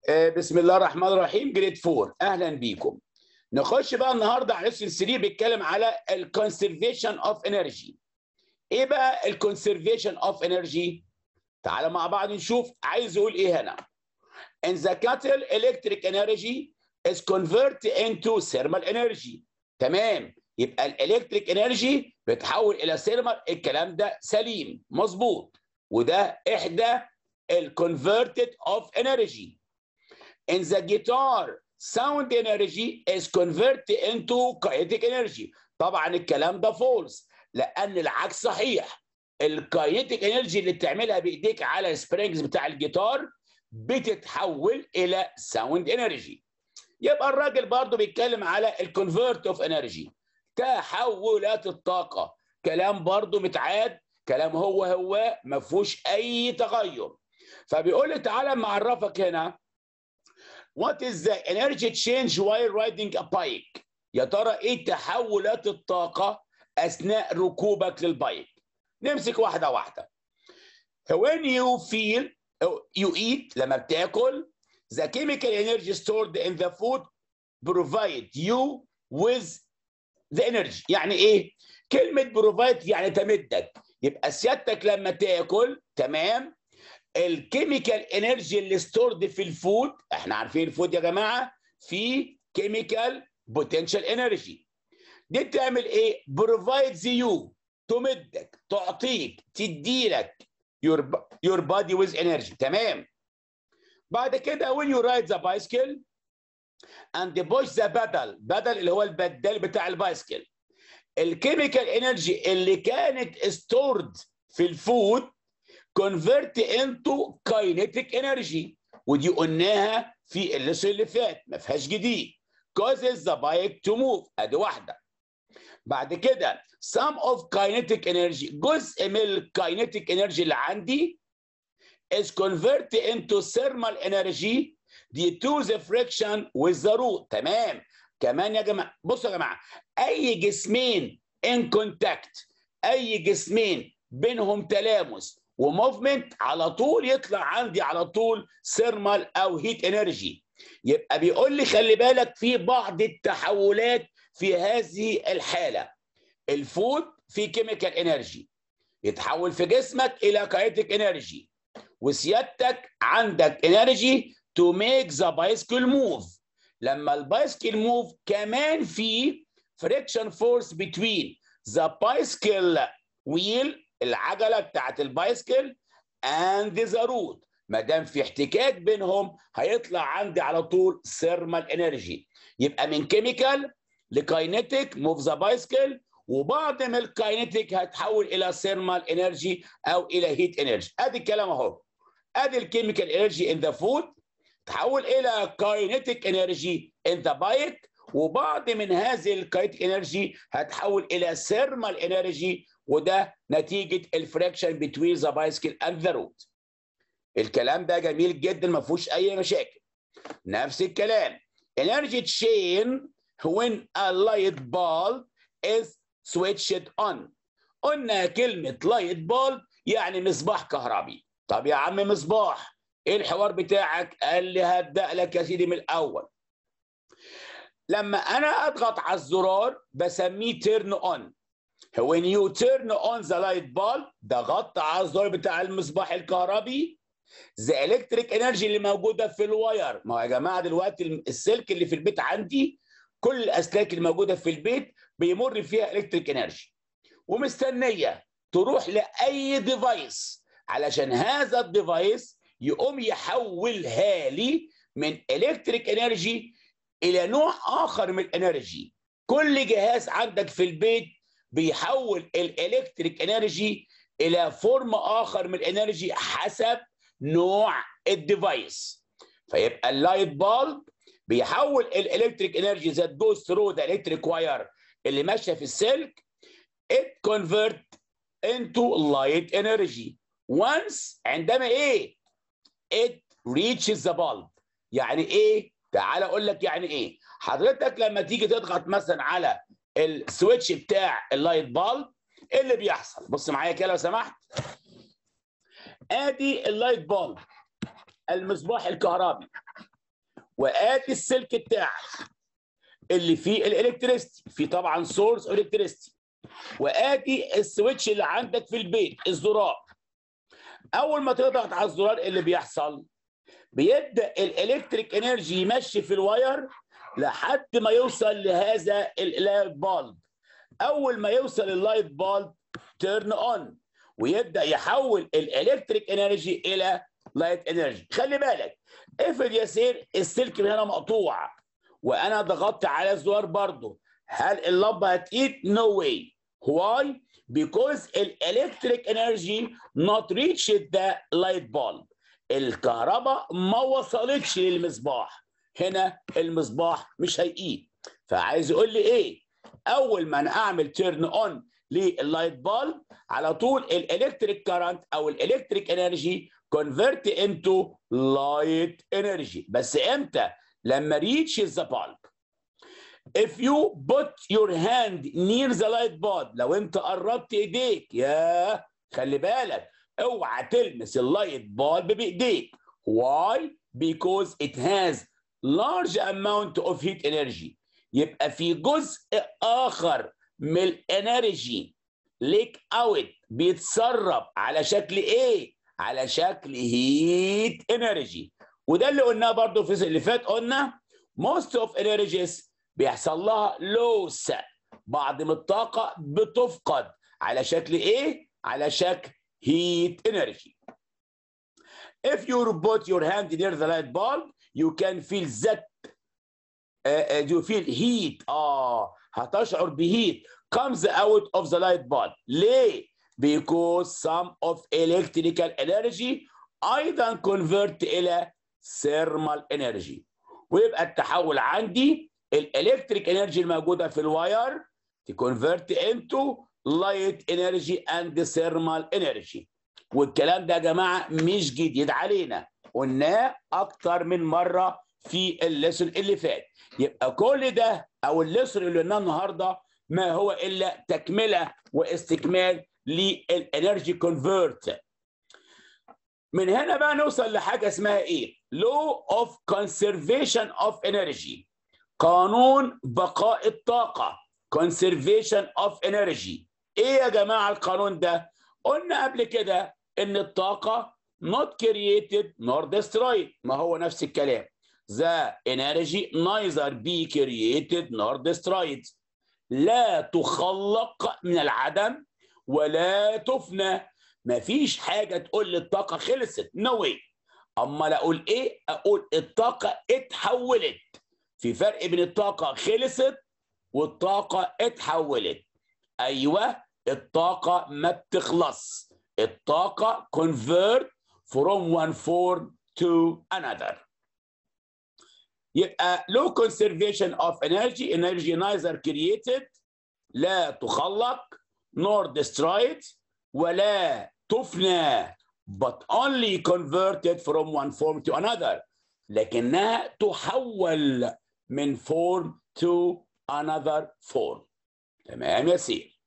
آه، بسم الله الرحمن الرحيم جريد 4 اهلا بيكم نخش بقى النهارده على ليسون 3 بيتكلم على الكونسرفيشن اوف انرجي ايه بقى الكونسرفيشن اوف انرجي تعالى مع بعض نشوف عايز يقول ايه هنا in the cattle electric energy is converted into thermal energy تمام يبقى الالكتريك انرجي بتحول الى ثيرمال الكلام ده سليم مظبوط وده احدى الكونفرتد اوف انرجي in the guitar sound energy is converted into kinetic energy طبعا الكلام ده فولس لان العكس صحيح الكاينيتيك انرجي اللي بتعملها بايديك على السبرينجز بتاع الجيتار بتتحول الى ساوند انرجي يبقى الراجل برضه بيتكلم على الكونفرت اوف انرجي تحولات الطاقه كلام برضه متعاد كلام هو هو ما فيهوش اي تغير فبيقول لي تعالى معرفك هنا What is the energy change while riding a bike؟ يا ترى ايه تحولات الطاقة أثناء ركوبك للبايك؟ نمسك واحدة واحدة. When you feel you eat لما بتاكل the chemical energy stored in the food provide you with the energy يعني ايه؟ كلمة provide يعني تمدك يبقى سيادتك لما تاكل تمام الكيميكال انرجي اللي ستورد في الفود احنا عارفين الفود يا جماعه في كيميكال بوتنشال انرجي دي بتعمل ايه بروفايدز يو تمدك تعطيك تديلك your your body with energy تمام بعد كده when you ride the bicycle and push the pedal بدل اللي هو البدال بتاع البايسكل الكيميكال انرجي اللي كانت stored في الفود convert into kinetic energy ودي قلناها في الليسون اللي فات ما فيهاش جديد causes the bike to move ادي واحده بعد كده some of kinetic energy جزء من الكاينيتيك انرجي اللي عندي is converted into thermal energy due to the friction with the root تمام كمان يا جماعه بصوا يا جماعه اي جسمين in contact اي جسمين بينهم تلامس وموفمنت على طول يطلع عندي على طول ثيرمال او هيت انرجي يبقى بيقول لي خلي بالك في بعض التحولات في هذه الحاله الفود في كيميكال انرجي يتحول في جسمك الى كاينتيك انرجي وسيادتك عندك انرجي تو ميك ذا بايسكل موف لما البايسكل موف كمان في فريكشن فورس بتوين ذا بايسكل ويل العجله بتاعت البايسكل اند ذا روت ما دام في احتكاك بينهم هيطلع عندي على طول ثيرمال انرجي يبقى من كيميكال لكاينيتيك موف ذا بايسكل وبعض من الكاينيتيك هتحول الى ثيرمال انرجي او الى هيت انرجي ادي الكلام اهو ادي الكيميكال انرجي ان ذا فود تحول الى كاينيتيك انرجي ان ذا بايك وبعض من هذه الكاينيتيك انرجي هتحول الى ثيرمال انرجي وده نتيجه الفريكشن بتوين ذا بايسكل اند ذا روت الكلام ده جميل جدا ما فيهوش اي مشاكل نفس الكلام energy chain when a light bulb is switched on قلنا كلمة light bulb يعني مصباح كهربي طب يا عم مصباح ايه الحوار بتاعك قال لي هبدأ لك يا سيدي من الأول لما أنا أضغط على الزرار بسميه turn on when you turn on the light bulb ضغطت على الزرار بتاع المصباح الكهربي the electric energy اللي موجوده في الواير ما هو يا جماعه دلوقتي السلك اللي في البيت عندي كل الاسلاك اللي موجوده في البيت بيمر فيها الكتريك انرجي ومستنيه تروح لاي ديفايس علشان هذا الديفايس يقوم يحولها لي من الكتريك انرجي الى نوع اخر من الانرجي كل جهاز عندك في البيت بيحول الالكتريك انرجي الى فورم اخر من الانرجي حسب نوع الديفايس فيبقى اللايت بالب بيحول الالكتريك انرجي ذات جوز ثرو ذا الكتريك واير اللي ماشيه في السلك it convert into light energy once عندما ايه it reaches the bulb يعني ايه تعال اقول لك يعني ايه حضرتك لما تيجي تضغط مثلا على السويتش بتاع اللايت بالب ايه اللي بيحصل بص معايا كده لو سمحت ادي اللايت بالب المصباح الكهربي وادي السلك بتاعك اللي فيه الالكتريستي في طبعا سورس الكتريستي وادي السويتش اللي عندك في البيت الزرار اول ما تضغط على الزرار اللي بيحصل بيبدا الالكتريك انرجي يمشي في الواير لحد ما يوصل لهذا اللايت بالب اول ما يوصل اللايت بالب تيرن اون ويبدا يحول الالكتريك انرجي الى لايت انرجي خلي بالك افرض يا سير السلك من هنا مقطوع وانا ضغطت على الزرار برضه هل اللمبه هتقيد نو واي واي because الالكتريك انرجي not reached the light bulb الكهرباء ما وصلتش للمصباح هنا المصباح مش هيقيد فعايز يقول لي ايه اول ما انا اعمل تيرن اون لللايت بالب على طول الالكتريك كارنت او الالكتريك انرجي كونفرت انتو لايت انرجي بس امتى لما ريتش ذا بالب if you put your hand near the light bulb لو انت قربت ايديك يا خلي بالك اوعى تلمس اللايت بالب بايديك why because it has large amount of heat energy يبقى في جزء اخر من الانرجي ليك اوت بيتسرب على شكل ايه على شكل هيت انرجي وده اللي قلناه برضو في اللي فات قلنا most of energies بيحصل لها لوس بعض من الطاقه بتفقد على شكل ايه على شكل heat energy if you put your hand near the light bulb you can feel that uh, you feel heat اه هتشعر بهيت comes out of the light bulb ليه because some of electrical energy ايضا convert الى thermal energy ويبقى التحول عندي الالكتريك انرجي الموجوده في الواير تكونفرت انتو لايت انرجي اند ثيرمال انرجي والكلام ده يا جماعه مش جديد علينا قلناه اكتر من مره في الليسون اللي فات يبقى كل ده او الليسون اللي قلناه النهارده ما هو الا تكمله واستكمال للانرجي كونفرت من هنا بقى نوصل لحاجه اسمها ايه law of conservation of energy قانون بقاء الطاقه conservation of energy ايه يا جماعه القانون ده قلنا قبل كده ان الطاقه not created nor destroyed ما هو نفس الكلام the energy neither be created nor destroyed لا تخلق من العدم ولا تفنى مفيش حاجه تقول لي الطاقه خلصت نو no اما اقول ايه اقول الطاقه اتحولت في فرق بين الطاقه خلصت والطاقه اتحولت ايوه الطاقه ما بتخلص الطاقه convert from one form to another يبقى low conservation of energy energy neither created لا تخلق nor destroyed ولا تفنى but only converted from one form to another لكنها تحول من form to another form تمام يا سيدي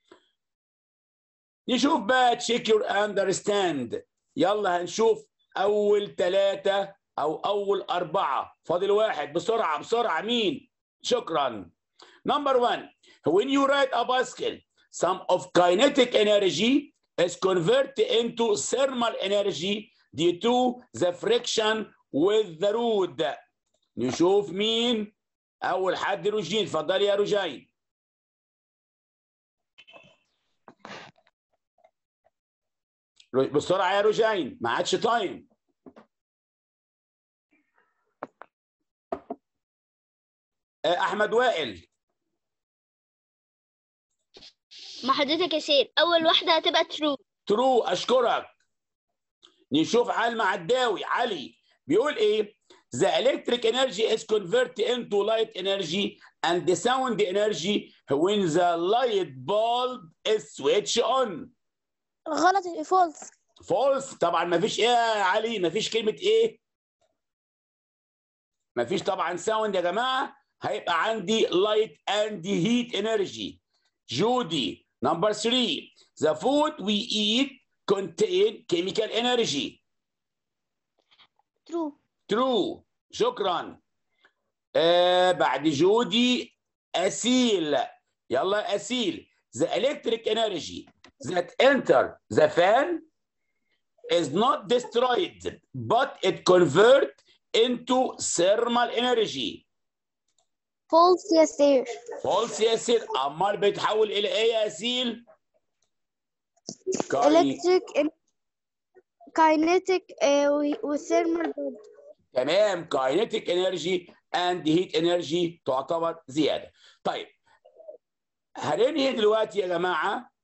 نشوف بقى check your understand يلا هنشوف أول ثلاثة أو أول أربعة فاضل واحد بسرعة بسرعة مين؟ شكرا Number one when you ride a bicycle some of kinetic energy is converted into thermal energy due to the friction with the road نشوف مين أول حد روجين اتفضلي يا روجين بسرعة يا روجين ما عادش تايم أحمد وائل مع حضرتك يا سير اول واحده هتبقى ترو ترو اشكرك نشوف علي معداوي علي بيقول ايه The electric energy is converted into light energy and the sound energy when the light bulb is switched on. غلط فولس فولس طبعا ما فيش ايه يا علي ما فيش كلمة ايه ما فيش طبعا ساوند يا جماعة هيبقى عندي light and heat energy. جودي Number three, the food we eat contain chemical energy. ترو True. شكرا. آه بعد جودي اسيل يلا اسيل the electric energy that enter the fan is not destroyed but it convert into thermal energy فولس يا سير false يا سيد امال بيتحول الى ايه يا اسيل كاي- electric kinetic وثيرمال تمام كاينيتيك انرجي اند هيت انرجي تعتبر زياده طيب هننهي دلوقتي يا جماعه